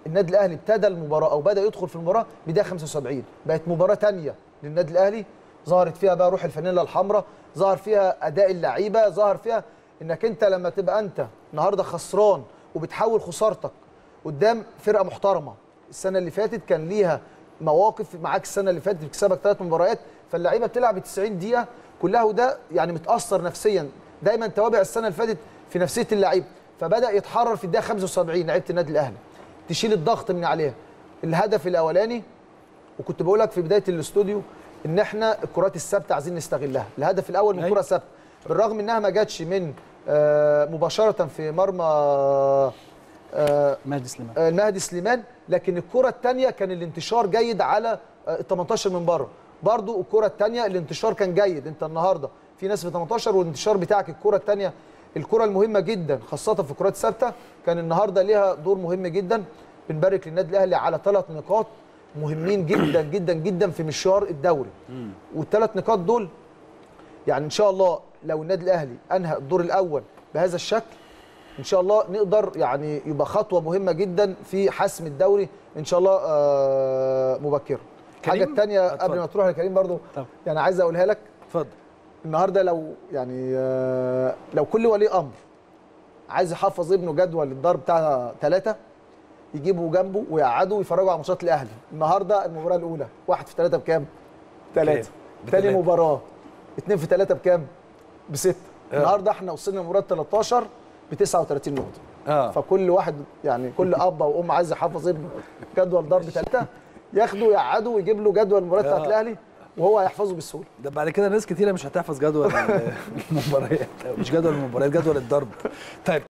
النادي الاهلي ابتدى المباراه او بدا يدخل في المباراه بدايه 75 بقت مباراه تانية للنادي الاهلي ظهرت فيها بقى روح الفانيلا الحمراء ظهر فيها اداء اللعيبه ظهر فيها انك انت لما تبقى انت النهارده خسران وبتحول خسارتك قدام فرقه محترمه السنه اللي فاتت كان ليها مواقف معاك السنه اللي فاتت بتكسبك ثلاث مباريات فاللعيبه بتلعب 90 دقيقه كلها وده يعني متاثر نفسيا دايما توابع السنه اللي فاتت في نفسيه اللعيب فبدا يتحرر في الدقيقه 75 لعيبه النادي الاهلي تشيل الضغط من عليها الهدف الاولاني وكنت بقول لك في بدايه الاستوديو ان احنا الكرات الثابته عايزين نستغلها الهدف الاول من أيوة. كره ثابته بالرغم انها ما جاتش من آه، مباشره في مرمى آه، مهدي سليمان آه، المهدي سليمان لكن الكره الثانيه كان الانتشار جيد على ال 18 من بره برضو الكره الثانيه الانتشار كان جيد انت النهارده في ناس في 18 والانتشار بتاعك الكره الثانيه الكره المهمه جدا خاصه في الكرات الثابته كان النهارده ليها دور مهم جدا بنبارك للنادي الاهلي على ثلاث نقاط مهمين جدا جدا جدا في مشوار الدوري والثلاث نقاط دول يعني ان شاء الله لو النادي الاهلي انهى الدور الاول بهذا الشكل ان شاء الله نقدر يعني يبقى خطوه مهمه جدا في حسم الدوري ان شاء الله آه، مبكرا الحاجه كريم؟ الثانيه اتفضل. قبل ما تروح لكريم برضو طب. يعني عايز اقولها لك اتفضل النهارده لو يعني آه، لو كل ولي امر عايز يحفظ ابنه جدول الضرب بتاع ثلاثه يجيبه جنبه ويقعدوا ويتفرجوا على ماتشات الاهلي النهارده المباراه الاولى واحد في ثلاثه بكام؟ ثلاثه تاني بتلاتة. مباراه اثنين في ثلاثه بكام؟ بسته آه. النهارده احنا وصلنا لمباراه 13 ب 39 نقطه اه فكل واحد يعني كل اب او ام عايز يحفظ ابنه جدول ضرب ثلاثه ياخده يقعده ويجيب له جدول المباراه بتاعت آه. الاهلي وهو هيحفظه بالسهوله ده بعد كده ناس كتيره مش هتحفظ جدول المباريات مش جدول المباريات جدول الضرب طيب